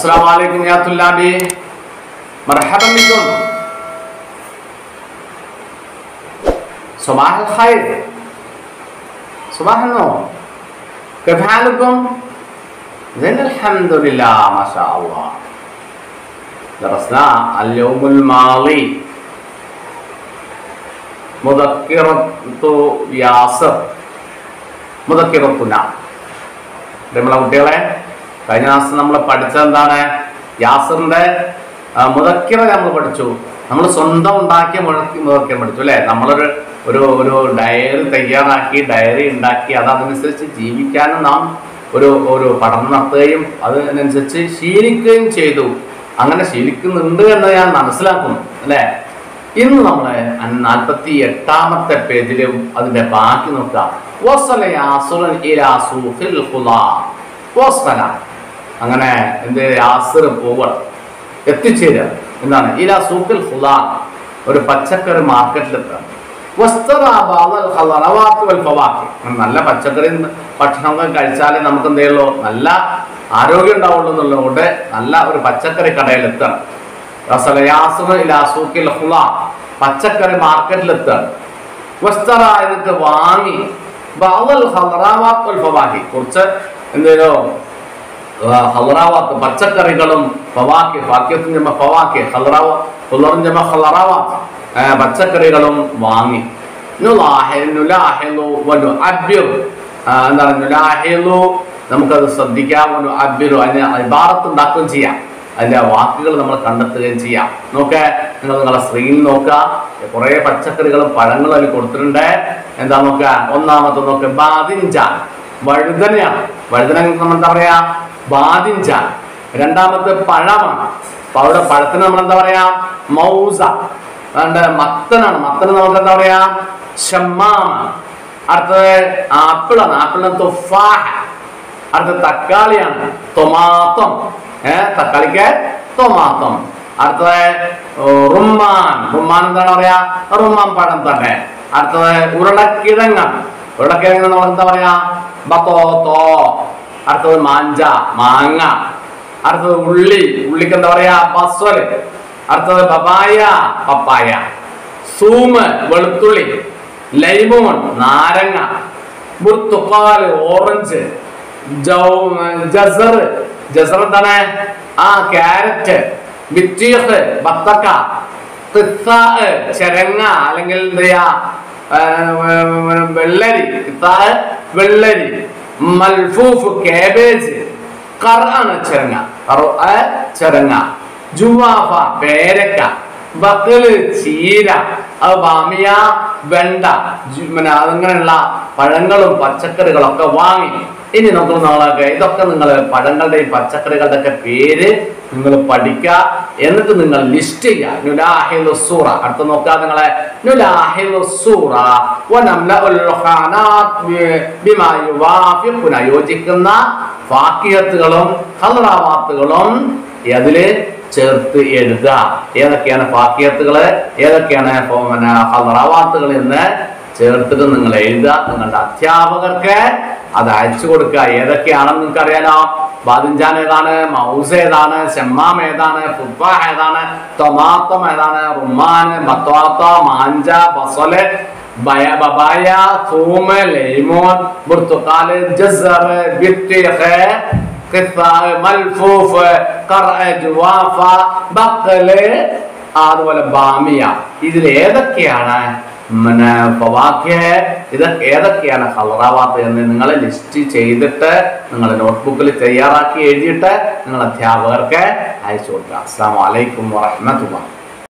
السلام عليكم يا طلابي مرحبا بكم صباح الخير صباح النور كيف حالكم؟ زين الحمد لله ما شاء الله درسنا اليوم الماضي مذكرة ياسر മുതക്കിറക്കുന്ന നമ്മളെ കുട്ടികളെ കഴിഞ്ഞ മാസം നമ്മൾ പഠിച്ചത് എന്താണ് യാസറിന്റെ ആ, മുതക്കിറ നമ്മൾ പഠിച്ചു നമ്മൾ സ്വന്തം ഉണ്ടാക്കിയ മുഴക്കി മുതക്കിറ പഠിച്ചു അല്ലേ നമ്മളൊരു ഒരു ഒരു ഡയറി തയ്യാറാക്കി ഡയറി ഉണ്ടാക്കി അത് അതനുസരിച്ച് ജീവിക്കാനും നാം ഒരു ഒരു പഠനം നടത്തുകയും അതിനനുസരിച്ച് ശീലിക്കുകയും ചെയ്തു അങ്ങനെ ശീലിക്കുന്നുണ്ട് എന്ന് ഞാൻ മനസ്സിലാക്കുന്നു അല്ലേ ഇന്ന് നമ്മൾ നാൽപ്പത്തി എട്ടാമത്തെ പേജിലും അതിന്റെ ബാക്കി നോക്കാം വസല യാസുറൻ ഇലാ സൂഖിൽ ഖുലാ. വസല. അങ്ങനെ എന്ത് യാസിർ പോവണം എത്തിച്ചേരുക എന്താണ് ഇലാ സൂഖിൽ ഖുലാ. ഒരു പച്ചക്കറി മാർക്കറ്റിലെത്താം വസ്തറാ ബാദൽ ഖളറവാത്ത് വൽ ഫവാക്കി. നല്ല പച്ചക്കറി ഭക്ഷണങ്ങൾ കഴിച്ചാലേ നമുക്ക് എന്ത് ചെയ്യുള്ളൂ നല്ല ആരോഗ്യം ഉണ്ടാവുള്ളൂ എന്നുള്ളതുകൊണ്ട് നല്ല ഒരു പച്ചക്കറി കടയിലെത്തണം റസല യാസുർ ഇലാ സൂഖിൽ ഖുലാ. പച്ചക്കറി മാർക്കറ്റിലെത്താണ് വസ്തറ എന്നിട്ട് വാങ്ങി ബഅദൽ ഖളറാവാത്ത് വൽ ഫവാക്കി. കുറച്ച് എന്തേലോ ഹലറാവാത്ത് പച്ചക്കറികളും ഫവാക്കി ഫാക്കിയത്തും ജമ ഫവാക്കി ഹലറാവ ഹുലറും ജമ ഹലറാവാത്ത് ആ, പച്ചക്കറികളും വാങ്ങി നുലാഹിൽ നുലാഹിലു വനു അബ്യു ആ, എന്താണ് നുലാഹിലു നമുക്കത് ശ്രദ്ധിക്കാം വനു അബ്യു അതിന് ഇബാറത്ത് ഉണ്ടാക്കുകയും ചെയ്യാം അതിന്റെ വാക്കുകൾ നമ്മൾ കണ്ടെത്തുകയും ചെയ്യാം നോക്കെ നിങ്ങൾ നിങ്ങളെ സ്ക്രീനിൽ നോക്കുക കുറെ പച്ചക്കറികളും പഴങ്ങളും അതിൽ കൊടുത്തിട്ടുണ്ട് എന്താ നോക്കുക ഒന്നാമത്തെ നോക്കുക ബാദിൻജാൻ വഴുതനയാണ് വഴുതന നമ്മൾ എന്താ പറയാ ബാദിൻജാൻ രണ്ടാമത്തെ പഴമാണ് അപ്പൊ അവിടെ പഴത്തിന് നമ്മൾ എന്താ പറയാ മൗസ അതുകൊണ്ട് മത്തനാണ് മത്തന് നമുക്ക് എന്താ പറയാ ഷമ്മാമാണ് അടുത്തത് ആപ്പിളാണ് ആപ്പിളിന് തുഫാഹ അടുത്ത തക്കാളിയാണ് ടൊമാറ്റം ഏഹ് തക്കാളിക്ക് ടൊമാറ്റം അടുത്തത് റുമ്മാൻ റുമ്മാൻ എന്താണ് പറയാ റുമ്മാൻ പഴം തന്നെ അടുത്തത് ഉരുളക്കിഴങ്ങാണ് ഉരുളക്കിഴങ്ങ് നമ്മൾ എന്താ പറയാ ബത്തോത്തോ അടുത്തത് മാഞ്ച മാങ്ങ അടുത്തത് ഉള്ളി ഉള്ളിക്ക് എന്താ പറയാ ബസ്വല് അടുത്തത് പപ്പായ പപ്പായ സൂമ് വെളുത്തുള്ളി ലൈമോൺ നാരങ്ങ ബുർത്തുക്കാല് ഓറഞ്ച് ജൗ- ജസർ ജസർ എന്താണ് ആ ക്യാരറ്റ് ബിറ്റീഹ് ബത്തക്ക കിത്താ ചെരങ്ങ അല്ലെങ്കിൽ എന്താ ചെയ്യാ ആ, വെള്ളരി കിത്താ വെള്ളരി മൽഫൂഫ് കാബേജ് കറാണ് ചെരങ്ങ കറു ആ, ചെരങ്ങ ജുവാഫ പേരക്ക ബക്കല് ചീര അത് ബാമിയ വെണ്ട ജു- പിന്നെ അങ്ങനെയുള്ള പഴങ്ങളും പച്ചക്കറികളും ഒക്കെ വാങ്ങി ഇനി നമുക്ക് നാളൊക്കെ ഇതൊക്കെ നിങ്ങൾ പഴങ്ങളുടെയും പച്ചക്കറികളുടെ ഒക്കെ പേര് നിങ്ങൾ പഠിക്കുക എന്നിട്ട് നിങ്ങൾ ലിസ്റ്റ് ചെയ്യുക നുലാഹിലു സൂറ അടുത്ത് നോക്കുക നിങ്ങളെ നുലാഹിലു സൂറ വനംലഉൽ ഖാനാത്ത് ബി- ബിമാ യുവാഫിഖുന യോജിക്കുന്ന ഫാക്കിയത്തുകളും ഖലറാവാത്തുകളും അതില് ചേർത്ത് എഴുതുക ഏതൊക്കെയാണ് ഫാക്കിയത്തുകള് ഏതൊക്കെയാണ് ഫോ- പിന്നെ ഖലറാവാത്തുകൾ എന്ന് ചേർത്തിട്ട് നിങ്ങൾ എഴുതുക നിങ്ങളുടെ അധ്യാപകർക്ക് അത് അയച്ചു കൊടുക്കുക ഏതൊക്കെയാണെന്ന് നിങ്ങൾക്ക് അറിയാലോ ബാദിൻജാൻ ഏതാണ് മൗസ് ഏതാണ് ഷമ്മാം ഏതാണ് ഫുബാഹ് ഏതാണ് ടൊമാറ്റം ഏതാണ് റുമാൻ ബത്വാത്ത മാഞ്ച ബസല് ബയ ബബായ തൂമ് ലൈമോൺ ബുർത്തുക്കാല് ജസർ ബിറ്റിഹ് ഖിസാഹ് മൽഫൂഫ് ഖർഅ ജുവാഫ ബഖല് അതുപോലെ ബാമിയ ഇതിൽ ഏതൊക്കെയാണ് പിന്നെ ഫവാക്യ ഇത് ഏതൊക്കെയാണ് ഹലറാവാത്ത് എന്ന് നിങ്ങൾ ലിസ്റ്റ് ചെയ്തിട്ട് നിങ്ങൾ നോട്ട്ബുക്കിൽ തയ്യാറാക്കി എഴുതിയിട്ട് നിങ്ങൾ അധ്യാപകർക്ക് അയച്ചു കൊടുക്കുക അസ്സാം വലൈക്കും വാഹമത്തുള്ള